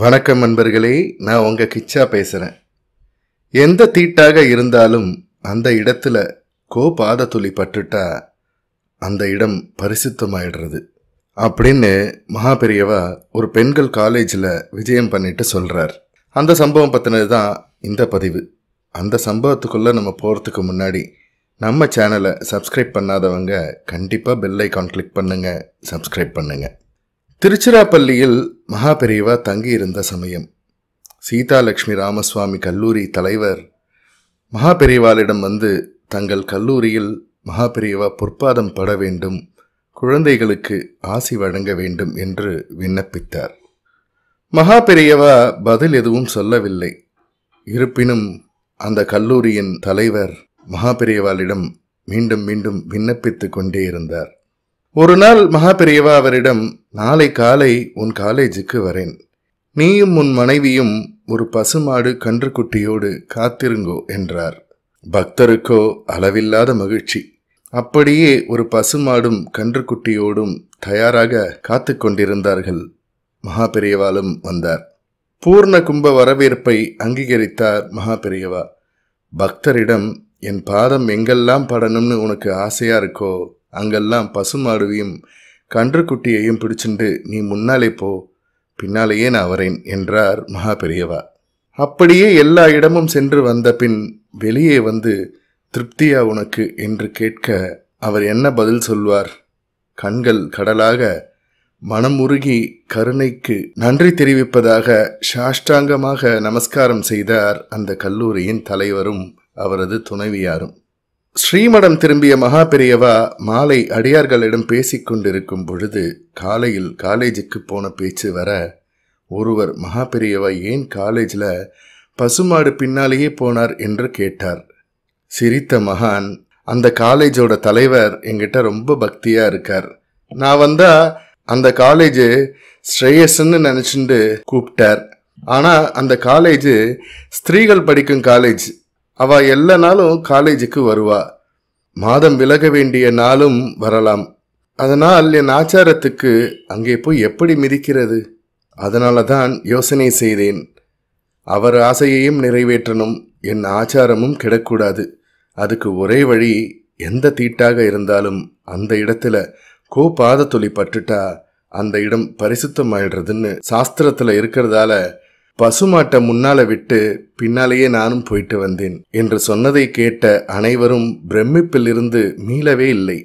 வணக்கம் நண்பர்களே நான் உங்க கிச்சா பேசுறேன் எந்த தீட்டாக இருந்தாலும் அந்த இடத்துல கோ பாத துளி பட்டுட்டா அந்த இடம் பரிசுத்தமாயிடுறது அப்படின்னு மகா பெரியவா ஒரு பெண்கள் காலேஜில் விஜயம் பண்ணிட்டு சொல்றார் அந்த சம்பவம் பற்றினது தான் இந்த பதிவு அந்த சம்பவத்துக்குள்ளே நம்ம போகிறதுக்கு முன்னாடி நம்ம சேனலை சப்ஸ்கிரைப் பண்ணாதவங்க கண்டிப்பாக பெல் ஐக்கான் கிளிக் பண்ணுங்க சப்ஸ்கிரைப் பண்ணுங்க திருச்சிராப்பள்ளியில் மகா பெரியவா தங்கியிருந்த சமயம் சீதாலட்சுமி ராமசுவாமி கல்லூரி தலைவர் மகா பெரியவாளிடம் வந்து தங்கள் கல்லூரியில் மகா பெரியவா பொற்பாதம் பட வேண்டும் குழந்தைகளுக்கு ஆசி வழங்க வேண்டும் என்று விண்ணப்பித்தார் மகா பெரியவா பதில் எதுவும் சொல்லவில்லை இருப்பினும் அந்த கல்லூரியின் தலைவர் மகா பெரியவாளிடம் மீண்டும் மீண்டும் விண்ணப்பித்துக் கொண்டே இருந்தார் ஒரு நாள் மகா பெரியவா அவரிடம் நாளை காலை உன் காலேஜுக்கு வரேன் நீயும் உன் மனைவியும் ஒரு பசுமாடு கன்றுக்குட்டியோடு காத்திருங்கோ என்றார் பக்தருக்கோ அளவில்லாத மகிழ்ச்சி அப்படியே ஒரு பசுமாடும் கன்றுக்குட்டியோடும் தயாராக காத்து கொண்டிருந்தார்கள் மகா பெரியவாலும் வந்தார் பூர்ண கும்ப வரவேற்பை அங்கீகரித்தார் மகா பெரியவா பக்தரிடம் என் பாதம் எங்கெல்லாம் படணும்னு உனக்கு ஆசையா இருக்கோ அங்கெல்லாம் பசுமாடுவையும் கன்றுக்குட்டியையும் பிடிச்சுண்டு நீ முன்னாலே போ பின்னாலேயே நான் வரேன் என்றார் மகா பெரியவா அப்படியே எல்லா இடமும் சென்று வந்த பின் வெளியே வந்து திருப்தியா உனக்கு என்று கேட்க அவர் என்ன பதில் சொல்வார் கண்கள் கடலாக மனமுருகி கருணைக்கு நன்றி தெரிவிப்பதாக சாஷ்டாங்கமாக நமஸ்காரம் செய்தார் அந்த கல்லூரியின் தலைவரும் அவரது துணைவியாரும் ஸ்ரீமடம் திரும்பிய மகா பெரியவா மாலை அடியார்களிடம் பேசிக் கொண்டிருக்கும் பொழுது காலையில் காலேஜுக்கு போன பேச்சு வர ஒருவர் மகா பெரியவா ஏன் காலேஜில் பசுமாடு பின்னாலேயே போனார் என்று கேட்டார் சிரித்த மகான் அந்த காலேஜோட தலைவர் எங்கிட்ட ரொம்ப பக்தியா இருக்கார் நான் வந்தா அந்த காலேஜ் ஸ்ரேயஸ்ன்னு நினச்சிண்டு கூப்பிட்டார் ஆனால் அந்த காலேஜ் ஸ்திரீகள் படிக்கும் காலேஜ் அவ எல்லா நாளும் காலேஜுக்கு வருவா மாதம் விலக வேண்டிய நாளும் வரலாம் அதனால் என் ஆச்சாரத்துக்கு அங்கே போய் எப்படி மிதிக்கிறது அதனால தான் யோசனை செய்தேன் அவர் ஆசையையும் நிறைவேற்றணும் என் ஆச்சாரமும் கிடக்கூடாது அதுக்கு ஒரே வழி எந்த தீட்டாக இருந்தாலும் அந்த இடத்துல கோ பாதத்துளி பட்டுட்டா அந்த இடம் பரிசுத்தமாயிடுறதுன்னு சாஸ்திரத்துல இருக்கிறதால பசுமாட்டை முன்னால விட்டு பின்னாலேயே நானும் போயிட்டு வந்தேன் என்று சொன்னதை கேட்ட அனைவரும் பிரமிப்பில் இருந்து மீளவே இல்லை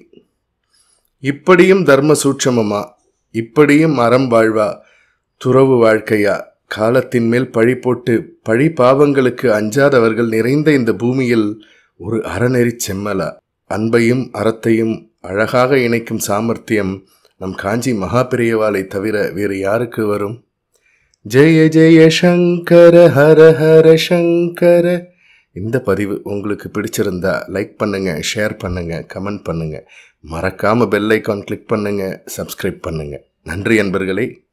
இப்படியும் தர்ம சூட்சமமா இப்படியும் அறம் வாழ்வா துறவு வாழ்க்கையா காலத்தின் மேல் பழி போட்டு பழி பாவங்களுக்கு அஞ்சாதவர்கள் நிறைந்த இந்த பூமியில் ஒரு அறநெறி செம்மலா அன்பையும் அறத்தையும் அழகாக இணைக்கும் சாமர்த்தியம் நம் காஞ்சி மகாபிரியவாலை தவிர வேறு யாருக்கு வரும் ஜெய ஜெய சங்கர ஹர ஹர சங்கர இந்த பதிவு உங்களுக்கு பிடிச்சிருந்தா லைக் பண்ணுங்க ஷேர் பண்ணுங்க கமெண்ட் பண்ணுங்க மறக்காம பெல் ஐக்கான் கிளிக் பண்ணுங்க சப்ஸ்கிரைப் பண்ணுங்க நன்றி அன்பர்களே